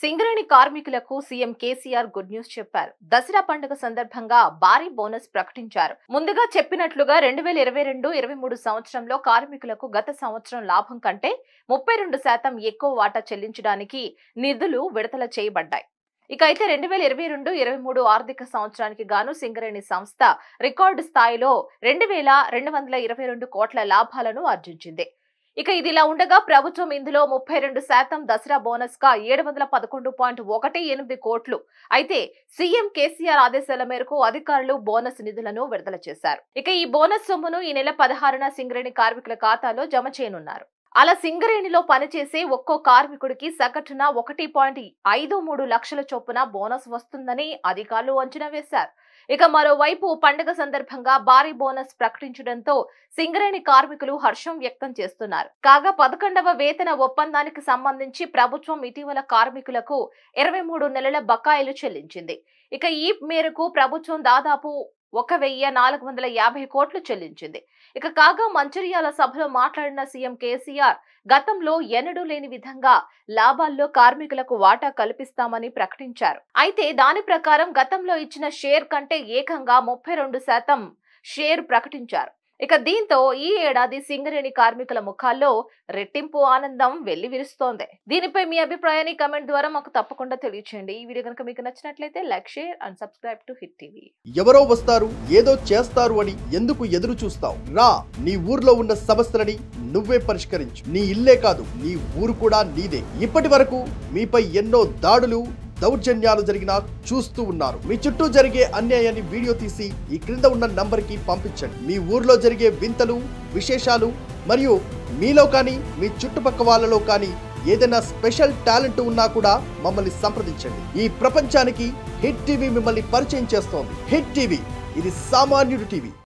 సింగరేణి కార్మికులకు CM KCR good news చెప్పారు దసరా పండుగ సందర్భంగా భారీ బోనస్ ప్రకటించారు ముందుగా చెప్పినట్లుగా రెండు వేల ఇరవై రెండు ఇరవై మూడు సంవత్సరంలో కార్మికులకు గత సంవత్సరం లాభం కంటే ముప్పై రెండు శాతం ఎక్కువ వాటా చెల్లించడానికి నిధులు విడుదల చేయబడ్డాయి ఇక అయితే రెండు వేల ఇరవై రెండు ఇరవై మూడు ఆర్థిక సంవత్సరానికి గాను సింగరేణి సంస్థ రికార్డు స్థాయిలో రెండు వేల రెండు వందల ఇరవై రెండు కోట్ల లాభాలను ఆర్జించింది ఇక ఇదిలా ఉండగా ప్రభుత్వం ఇందులో ముప్పై రెండు శాతం దసరా బోనస్ గా ఏడు వందల పదకొండు పాయింట్ ఒకటి ఎనిమిది కోట్లు అయితే సీఎం కేసీఆర్ ఆదేశాల మేరకు అధికారులు బోనస్ నిధులను విడుదల చేశారు ఇక ఈ బోనస్ సొమ్మును ఈ నెల పదహారున సింగరేణి కార్మికుల ఖాతాలో జమ చేయనున్నారు అలా సింగరేణిలో పనిచేసే ఒక్కో కార్మికుడికి సగటున ఒకటి పాయింట్ ఐదు మూడు లక్షల చొప్పున బోనస్ వస్తుందని అధికారులు అంచనా వేశారు ఇక మరోవైపు పండుగ సందర్భంగా భారీ బోనస్ ప్రకటించడంతో సింగరేణి కార్మికులు హర్షం వ్యక్తం చేస్తున్నారు కాగా పదకొండవ వేతన ఒప్పందానికి సంబంధించి ప్రభుత్వం ఇటీవల కార్మికులకు ఇరవై మూడు నెలల బకాయిలు చెల్లించింది ఇక ఈ మేరకు ప్రభుత్వం దాదాపు ఒక వెయ్యి నాలుగు వందల యాభై కోట్లు చెల్లించింది ఇక కాగా మంచిర్యాల సభలో మాట్లాడిన సీఎం కేసీఆర్ గతంలో ఎన్నడూ లేని విధంగా లాభాల్లో కార్మికులకు వాటా కల్పిస్తామని ప్రకటించారు అయితే దాని ప్రకారం గతంలో ఇచ్చిన షేర్ కంటే ఏకంగా ముప్పై రెండు శాతం షేర్ ప్రకటించారు ఇక దీంతో ఈ ఏడాది సింగరేణి కార్మికుల ముఖాల్లో రెట్టింపు ఆనందం వెళ్లి విరుస్తోంది దీనిపై మీ అభిప్రాయాన్ని కమెంట్ ద్వారా మాకు తప్పకుండా తెలియచేయండి ఈ వీడియో కనుక మీకు నచ్చినట్లయితే like share and subscribe to hit TV ఎవరో వస్తారు ఏదో చేస్తారు అని ఎందుకు ఎదురు చూస్తావు రా నీ ఊర్లో ఉన్న సమస్యలని నువ్వే పరిష్కరించు నీ ఇల్లే కాదు నీ ఊరు కూడా నీదే ఇప్పటి వరకు మీపై ఎన్నో దాడులు దౌర్జన్యాలు జరిగినా చూస్తూ ఉన్నారు మీ చుట్టూ జరిగే అన్యాయాన్ని వీడియో తీసి ఈ క్రింద ఉన్న నంబర్కి పంపించండి మీ ఊర్లో జరిగే వింతలు విశేషాలు మరియు మీలో కానీ మీ చుట్టుపక్క వాళ్ళలో కానీ ఏదైనా స్పెషల్ టాలెంట్ ఉన్నా కూడా మమ్మల్ని సంప్రదించండి ఈ ప్రపంచానికి హిట్ టీవీ మిమ్మల్ని పరిచయం చేస్తోంది హిట్ టీవీ ఇది సామాన్యుడి టీవీ